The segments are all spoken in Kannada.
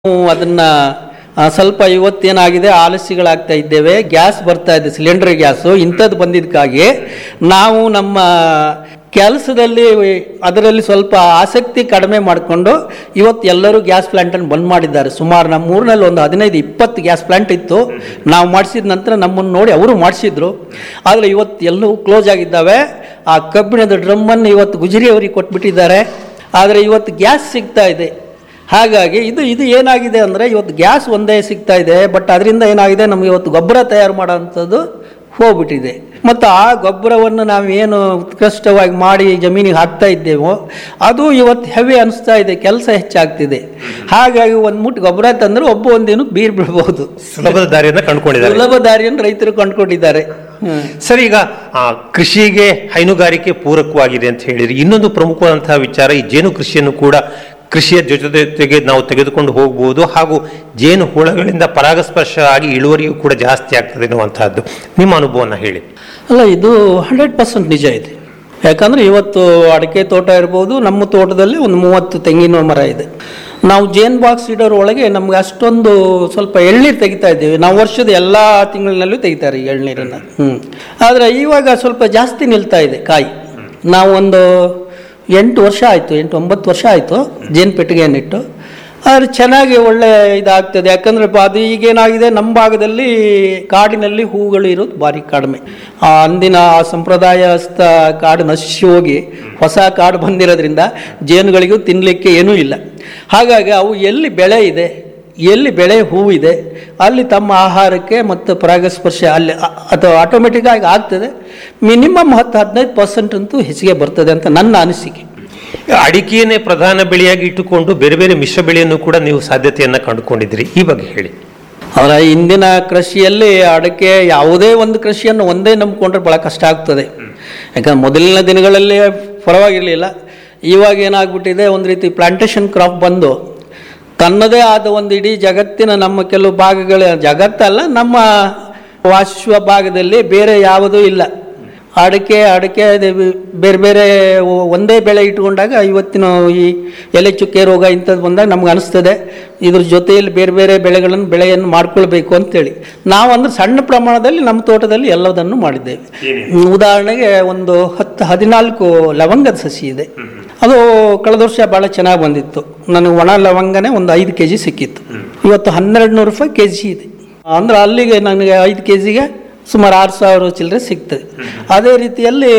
ನಾವು ಅದನ್ನ ಆ, ಸ್ವಲ್ಪ ಇವತ್ತೇನಾಗಿದೆ ಆಲಸ್ಯಗಳಾಗ್ತಾ ಇದ್ದೇವೆ ಗ್ಯಾಸ್ ಬರ್ತಾ ಇದೆ ಸಿಲಿಂಡರ್ ಗ್ಯಾಸು ಇಂಥದ್ದು ಬಂದಿದ್ದಕ್ಕಾಗಿ ನಾವು ನಮ್ಮ ಕೆಲಸದಲ್ಲಿ ಅದರಲ್ಲಿ ಸ್ವಲ್ಪ ಆಸಕ್ತಿ ಕಡಿಮೆ ಮಾಡಿಕೊಂಡು ಇವತ್ತು ಎಲ್ಲರೂ ಗ್ಯಾಸ್ ಪ್ಲಾಂಟನ್ನು ಬಂದ್ ಮಾಡಿದ್ದಾರೆ ಸುಮಾರು ನಮ್ಮ ಊರಿನಲ್ಲಿ ಒಂದು ಹದಿನೈದು ಇಪ್ಪತ್ತು ಗ್ಯಾಸ್ ಪ್ಲಾಂಟ್ ಇತ್ತು ನಾವು ಮಾಡಿಸಿದ ನಂತರ ನಮ್ಮನ್ನು ನೋಡಿ ಅವರು ಮಾಡಿಸಿದ್ರು ಆದರೆ ಇವತ್ತು ಎಲ್ಲವೂ ಕ್ಲೋಸ್ ಆಗಿದ್ದಾವೆ ಆ ಕಬ್ಬಿಣದ ಡ್ರಮ್ಮನ್ನು ಇವತ್ತು ಗುಜರಿ ಅವರಿಗೆ ಕೊಟ್ಬಿಟ್ಟಿದ್ದಾರೆ ಆದರೆ ಇವತ್ತು ಗ್ಯಾಸ್ ಸಿಗ್ತಾ ಇದೆ ಹಾಗಾಗಿ ಇದು ಇದು ಏನಾಗಿದೆ ಅಂದರೆ ಇವತ್ತು ಗ್ಯಾಸ್ ಒಂದೇ ಸಿಗ್ತಾ ಇದೆ ಬಟ್ ಅದರಿಂದ ಏನಾಗಿದೆ ನಮಗೆ ಇವತ್ತು ಗೊಬ್ಬರ ತಯಾರು ಮಾಡೋವಂಥದ್ದು ಹೋಗ್ಬಿಟ್ಟಿದೆ ಮತ್ತು ಆ ಗೊಬ್ಬರವನ್ನು ನಾವು ಏನು ಉತ್ಕೃಷ್ಟವಾಗಿ ಮಾಡಿ ಜಮೀನಿಗೆ ಹಾಕ್ತಾ ಇದ್ದೇವೋ ಅದು ಇವತ್ತು ಹೆವಿ ಅನಿಸ್ತಾ ಇದೆ ಕೆಲಸ ಹೆಚ್ಚಾಗ್ತಿದೆ ಹಾಗಾಗಿ ಒಂದು ಮುಟ್ಟು ಗೊಬ್ಬರ ತಂದರೆ ಒಬ್ಬ ಒಂದಿನ ಬೀರ್ ಬಿಡ್ಬೋದು ಸುಲಭದ ದಾರಿಯನ್ನ ಕಂಡುಕೊಂಡಿದ್ದಾರೆ ಸುಲಭ ದಾರಿಯನ್ನು ರೈತರು ಕಂಡುಕೊಂಡಿದ್ದಾರೆ ಹ್ಮ್. ಸರ್ ಈಗ ಆ, ಕೃಷಿಗೆ ಹೈನುಗಾರಿಕೆ ಪೂರಕವಾಗಿದೆ ಅಂತ ಹೇಳಿರಿ ಇನ್ನೊಂದು ಪ್ರಮುಖವಾದಂತಹ ವಿಚಾರ ಈ ಜೇನು ಕೃಷಿಯನ್ನು ಕೂಡ ಕೃಷಿಯ ಜೊತೆ ಜೊತೆಗೆ ನಾವು ತೆಗೆದುಕೊಂಡು ಹೋಗಬಹುದು ಹಾಗೂ ಜೇನು ಹುಳಗಳಿಂದ ಪರಾಗಸ್ಪರ್ಶ ಆಗಿ ಇಳುವರಿಯೂ ಕೂಡ ಜಾಸ್ತಿ ಆಗ್ತದೆ ಎನ್ನುವಂತಹದ್ದು ನಿಮ್ಮ ಅನುಭವನ ಹೇಳಿ ಅಲ್ಲ ಇದು ಹಂಡ್ರೆಡ್ ಪರ್ಸೆಂಟ್ ನಿಜ ಇದೆ ಯಾಕಂದ್ರೆ ಇವತ್ತು ಅಡಿಕೆ ತೋಟ ಇರ್ಬೋದು ನಮ್ಮ ತೋಟದಲ್ಲಿ ಒಂದು ಮೂವತ್ತು ತೆಂಗಿನ ಮರ ಇದೆ ನಾವು ಜೇನ್ ಬಾಕ್ಸ್ ಇಡೋರ್ ಒಳಗೆ ನಮ್ಗೆ ಅಷ್ಟೊಂದು ಸ್ವಲ್ಪ ಎಳ್ನೀರು ತೆಗಿತಾ ಇದ್ದೀವಿ ನಾವು ವರ್ಷದ ಎಲ್ಲ ತಿಂಗಳಿನಲ್ಲೂ ತೆಗಿತಾರೆ ಈ ಎಳ್ನೀರನ್ನು ಹ್ಞೂ ಆದರೆ ಇವಾಗ ಸ್ವಲ್ಪ ಜಾಸ್ತಿ ನಿಲ್ತಾ ಇದೆ ಕಾಯಿ ನಾವು ಒಂದು ಎಂಟು ವರ್ಷ ಆಯಿತು ಎಂಟು ಒಂಬತ್ತು ವರ್ಷ ಆಯಿತು ಜೇನು ಪೆಟ್ಟಿಗೆಯನ್ನಿಟ್ಟು ಆದರೆ ಚೆನ್ನಾಗಿ ಒಳ್ಳೆ ಇದಾಗ್ತದೆ ಯಾಕಂದರೆ ಅದು ಈಗೇನಾಗಿದೆ ನಮ್ಮ ಭಾಗದಲ್ಲಿ ಕಾಡಿನಲ್ಲಿ ಹೂಗಳು ಇರೋದು ಭಾರಿ ಕಡಿಮೆ ಆ ಅಂದಿನ ಆ ಸಂಪ್ರದಾಯಸ್ಥ ಕಾಡು ನಶಿಸಿ ಹೋಗಿ ಹೊಸ ಕಾಡು ಬಂದಿರೋದ್ರಿಂದ ಜೇನುಗಳಿಗೂ ತಿನ್ನಲಿಕ್ಕೆ ಏನೂ ಇಲ್ಲ ಹಾಗಾಗಿ ಅವು ಎಲ್ಲಿ ಬೆಳೆ ಇದೆ ಎಲ್ಲಿ ಬೆಳೆ ಹೂವಿದೆ ಅಲ್ಲಿ ತಮ್ಮ ಆಹಾರಕ್ಕೆ ಮತ್ತು ಪರಾಗಸ್ಪರ್ಶ ಅಲ್ಲಿ ಅ- ಅದು ಆಟೋಮೆಟಿಕ್ ಆಗಿ ಆಗ್ತದೆ ಮಿನಿಮಮ್ ಹತ್ತು ಹದಿನೈದು ಪರ್ಸೆಂಟ್ ಅಂತೂ ಹೆಚ್ಚಿಗೆ ಬರ್ತದೆ ಅಂತ ನನ್ನ ಅನಿಸಿಕೆ ಅಡಿಕೆಯನ್ನೇ ಪ್ರಧಾನ ಬೆಳೆಯಾಗಿ ಇಟ್ಟುಕೊಂಡು ಬೇರೆ ಬೇರೆ ಮಿಶ್ರ ಬೆಳೆಯನ್ನು ಕೂಡ ನೀವು ಸಾಧ್ಯತೆಯನ್ನ ಕಂಡುಕೊಂಡಿದ್ರಿ ಈ ಬಗ್ಗೆ ಹೇಳಿ ಅವರ ಇಂದಿನ ಕೃಷಿಯಲ್ಲಿ ಅಡಿಕೆ ಯಾವುದೇ ಒಂದು ಕೃಷಿಯನ್ನು ಒಂದೇ ನಂಬಿಕೊಂಡ್ರೆ ಭಾಳ ಕಷ್ಟ ಆಗ್ತದೆ ಯಾಕಂದ್ರೆ ಮೊದಲಿನ ದಿನಗಳಲ್ಲಿ ಪರವಾಗಿರಲಿಲ್ಲ ಇವಾಗ ಏನಾಗ್ಬಿಟ್ಟಿದೆ ಒಂದು ರೀತಿ ಪ್ಲಾಂಟೇಶನ್ ಕ್ರಾಪ್ ಬಂದು ತನ್ನದೇ ಆದ ಒಂದು ಇಡೀ ಜಗತ್ತಿನ ನಮ್ಮ ಕೆಲವು ಭಾಗಗಳ ಜಗತ್ತಲ್ಲ ನಮ್ಮ ವಾಶ್ವ ಭಾಗದಲ್ಲಿ ಬೇರೆ ಯಾವುದೂ ಇಲ್ಲ ಅಡಿಕೆ ಅಡಿಕೆ ಅದೇ ಬೇರೆ ಬೇರೆ ಒ- ಒಂದೇ ಬೆಳೆ ಇಟ್ಕೊಂಡಾಗ ಇವತ್ತಿನ ಈ ಎಲೆ ಚುಕ್ಕೆ ರೋಗ ಇಂಥದ್ದು ಬಂದಾಗ ನಮ್ಗೆ ಅನಿಸ್ತದೆ ಇದ್ರ ಜೊತೆಯಲ್ಲಿ ಬೇರೆ ಬೇರೆ ಬೆಳೆಗಳನ್ನು ಬೆಳೆಯನ್ನು ಮಾಡ್ಕೊಳ್ಬೇಕು ಅಂತೇಳಿ ನಾವು ಅಂದ್ರೆ ಸಣ್ಣ ಪ್ರಮಾಣದಲ್ಲಿ ನಮ್ಮ ತೋಟದಲ್ಲಿ ಎಲ್ಲದನ್ನು ಮಾಡಿದ್ದೇವೆ ಹ್ಮ್, ಉದಾಹರಣೆಗೆ ಒಂದು ಹತ್ತು ಹದಿನಾಲ್ಕು ಲವಂಗದ ಸಸಿ ಇದೆ ಅದು ಕಳೆದ ವರ್ಷ ಭಾಳ ಚೆನ್ನಾಗಿ ಬಂದಿತ್ತು ನನಗೆ ಒಣ ಲವಂಗನೇ ಒಂದು ಐದು ಕೆ ಜಿ ಸಿಕ್ಕಿತ್ತು ಇವತ್ತು ಹನ್ನೆರಡು ನೂರು ರೂಪಾಯಿ ಕೆ ಜಿ ಇದೆ ಅಂದ್ರೆ ಅಲ್ಲಿಗೆ ನನಗೆ ಐದು ಕೆ ಜಿಗೆ ಸುಮಾರು ಆರು ಸಾವಿರ ಚಿಲ್ಲರೆ ಸಿಗ್ತದೆ ಅದೇ ರೀತಿಯಲ್ಲಿ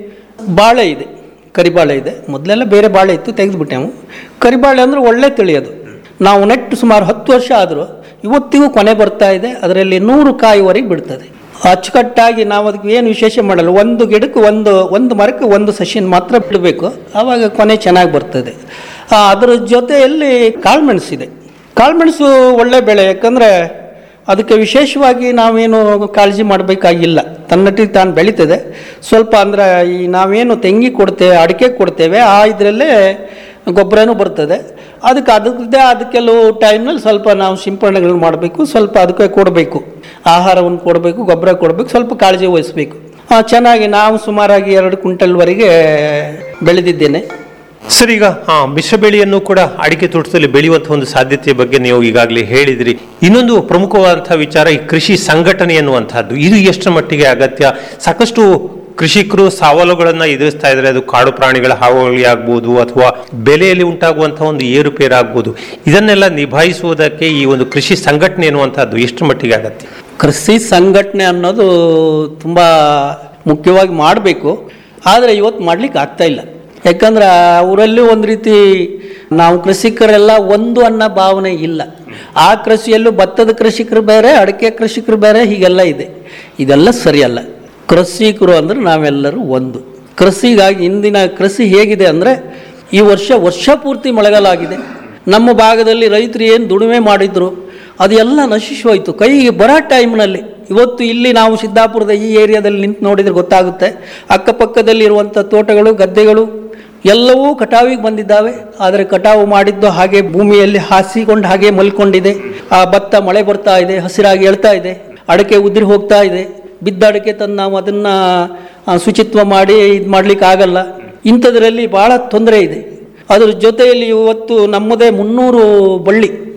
ಬಾಳೆ ಇದೆ ಕರಿಬಾಳೆ ಇದೆ ಮೊದಲೆಲ್ಲ ಬೇರೆ ಬಾಳೆ ಇತ್ತು ತೆಗೆದುಬಿಟ್ಟೆ ನಾವು ಕರಿಬಾಳೆ ಅಂದ್ರೆ ಒಳ್ಳೆ ತಿಳಿಯೋದು ನಾವು ನೆಟ್ಟು ಸುಮಾರು ಹತ್ತು ವರ್ಷ ಆದರೂ ಇವತ್ತಿಗೂ ಕೊನೆ ಬರ್ತಾ ಇದೆ ಅದರಲ್ಲಿ ನೂರು ಕಾಯಿವರೆಗೆ ಬಿಡ್ತದೆ ಅಚ್ಚುಕಟ್ಟಾಗಿ ನಾವು ಅದಕ್ಕೆ ಏನು ವಿಶೇಷ ಮಾಡಲ್ಲ ಒಂದು ಗಿಡಕ್ಕೆ ಒಂದು ಒಂದು ಮರಕ್ಕೆ ಒಂದು ಸಸಿನ ಮಾತ್ರ ಬಿಡಬೇಕು ಆವಾಗ ಕೊನೆ ಚೆನ್ನಾಗಿ ಬರ್ತದೆ ಆ, ಅದರ ಜೊತೆಯಲ್ಲಿ ಕಾಳುಮೆಣಸಿದೆ ಕಾಳುಮೆಣಸು ಒಳ್ಳೆ ಬೆಳೆ ಯಾಕಂದರೆ ಅದಕ್ಕೆ ವಿಶೇಷವಾಗಿ ನಾವೇನು ಕಾಳಜಿ ಮಾಡಬೇಕಾಗಿಲ್ಲ ತನ್ನಟ್ಟಿಗೆ ತಾನು ಬೆಳೀತದೆ ಸ್ವಲ್ಪ ಅಂದರೆ ಈ ನಾವೇನು ತೆಂಗಿ ಕೊಡ್ತೇವೆ ಅಡಿಕೆ ಕೊಡ್ತೇವೆ ಆ ಇದರಲ್ಲೇ ಗೊಬ್ಬರನೂ ಬರ್ತದೆ ಅದಕ್ಕೆ ಅದಕ್ಕೆ ಅದು ಕೆಲವು ಟೈಮ್ನಲ್ಲಿ ಸ್ವಲ್ಪ ನಾವು ಸಿಂಪರಣೆಗಳನ್ನ ಮಾಡಬೇಕು ಸ್ವಲ್ಪ ಅದಕ್ಕೆ ಕೊಡಬೇಕು ಆಹಾರವನ್ನು ಕೊಡಬೇಕು ಗೊಬ್ಬರ ಕೊಡಬೇಕು ಸ್ವಲ್ಪ ಕಾಳಜಿ ವಹಿಸಬೇಕು ಚೆನ್ನಾಗಿ ನಾವು ಸುಮಾರಾಗಿ ಎರಡು ಕ್ವಿಂಟಲ್ವರೆಗೆ ಬೆಳೆದಿದ್ದೇನೆ ಸರ್ ಈಗ ಆ, ಮಿಶ್ರ ಬೆಳೆಯನ್ನು ಕೂಡ ಅಡಿಕೆ ತೋಟದಲ್ಲಿ ಬೆಳೆಯುವಂತಹ ಒಂದು ಸಾಧ್ಯತೆಯ ಬಗ್ಗೆ ನೀವು ಈಗಾಗಲೇ ಹೇಳಿದ್ರಿ ಇನ್ನೊಂದು ಪ್ರಮುಖವಾದಂತಹ ವಿಚಾರ ಈ ಕೃಷಿ ಸಂಘಟನೆ ಎನ್ನುವಂತಹದ್ದು ಇದು ಎಷ್ಟರ ಮಟ್ಟಿಗೆ ಅಗತ್ಯ ಸಾಕಷ್ಟು ಕೃಷಿಕರು ಸವಾಲುಗಳನ್ನ ಎದುರಿಸ್ತಾ ಇದ್ದಾರೆ ಅದು ಕಾಡು ಪ್ರಾಣಿಗಳ ಹಾವಳಿ ಆಗ್ಬೋದು ಅಥವಾ ಬೆಲೆಯಲ್ಲಿ ಉಂಟಾಗುವಂತಹ ಒಂದು ಏರುಪೇರು ಆಗ್ಬೋದು ಇದನ್ನೆಲ್ಲ ನಿಭಾಯಿಸುವುದಕ್ಕೆ ಈ ಒಂದು ಕೃಷಿ ಸಂಘಟನೆ ಎನ್ನುವಂತಹದ್ದು ಎಷ್ಟು ಮಟ್ಟಿಗೆ ಅಗತ್ಯ ಕೃಷಿ ಸಂಘಟನೆ ಅನ್ನೋದು ತುಂಬ ಮುಖ್ಯವಾಗಿ ಮಾಡಬೇಕು ಆದರೆ ಇವತ್ತು ಮಾಡ್ಲಿಕ್ಕೆ ಆಗ್ತಾ ಇಲ್ಲ ಯಾಕಂದ್ರೆ ಅವರಲ್ಲಿ ಒಂದು ರೀತಿ ನಾವು ಕೃಷಿಕರೆಲ್ಲ ಒಂದು ಅನ್ನೋ ಭಾವನೆ ಇಲ್ಲ ಆ ಕೃಷಿಯಲ್ಲೂ ಭತ್ತದ ಕೃಷಿಕರು ಬೇರೆ ಅಡಿಕೆ ಕೃಷಿಕರು ಬೇರೆ ಹೀಗೆಲ್ಲ ಇದೆ ಇದೆಲ್ಲ ಸರಿಯಲ್ಲ ಕೃಷಿಕರು ಅಂದ್ರೆ ನಾವೆಲ್ಲರೂ ಒಂದು ಕೃಷಿಗಾಗಿ ಇಂದಿನ ಕೃಷಿ ಹೇಗಿದೆ ಅಂದರೆ ಈ ವರ್ಷ ವರ್ಷ ಪೂರ್ತಿ ಮಳೆಗಾಲ ಆಗಿದೆ ನಮ್ಮ ಭಾಗದಲ್ಲಿ ರೈತರು ಏನು ದುಡಿಮೆ ಮಾಡಿದ್ರು ಅದೆಲ್ಲ ನಶಿಸಿ ಹೋಯಿತು ಕೈಗೆ ಬರೋ ಟೈಮ್ನಲ್ಲಿ ಇವತ್ತು ಇಲ್ಲಿ ನಾವು ಸಿದ್ದಾಪುರದ ಈ ಏರಿಯಾದಲ್ಲಿ ನಿಂತು ನೋಡಿದರೆ ಗೊತ್ತಾಗುತ್ತೆ ಅಕ್ಕಪಕ್ಕದಲ್ಲಿ ಇರುವಂಥ ತೋಟಗಳು ಗದ್ದೆಗಳು ಎಲ್ಲವೂ ಕಟಾವಿಗೆ ಬಂದಿದ್ದಾವೆ ಆದರೆ ಕಟಾವು ಮಾಡಿದ್ದು ಹಾಗೆ ಭೂಮಿಯಲ್ಲಿ ಹಾಸಿಕೊಂಡು ಹಾಗೆ ಮಲ್ಕೊಂಡಿದೆ ಆ ಭತ್ತ ಮಳೆ ಬರ್ತಾ ಇದೆ ಹಸಿರಾಗಿ ಹೇಳ್ತಾ ಇದೆ ಅಡಕೆ ಉದುರಿ ಹೋಗ್ತಾ ಇದೆ ಬಿದ್ದ ಅಡಕೆ ತಂದು ನಾವು ಅದನ್ನು ಶುಚಿತ್ವ ಮಾಡಿ ಇದು ಮಾಡ್ಲಿಕ್ಕೆ ಆಗಲ್ಲ ಇಂಥದ್ರಲ್ಲಿ ಭಾಳ ತೊಂದರೆ ಇದೆ ಅದ್ರ ಜೊತೆಯಲ್ಲಿ ಇವತ್ತು ನಮ್ಮದೇ ಮುನ್ನೂರು ಬಳ್ಳಿ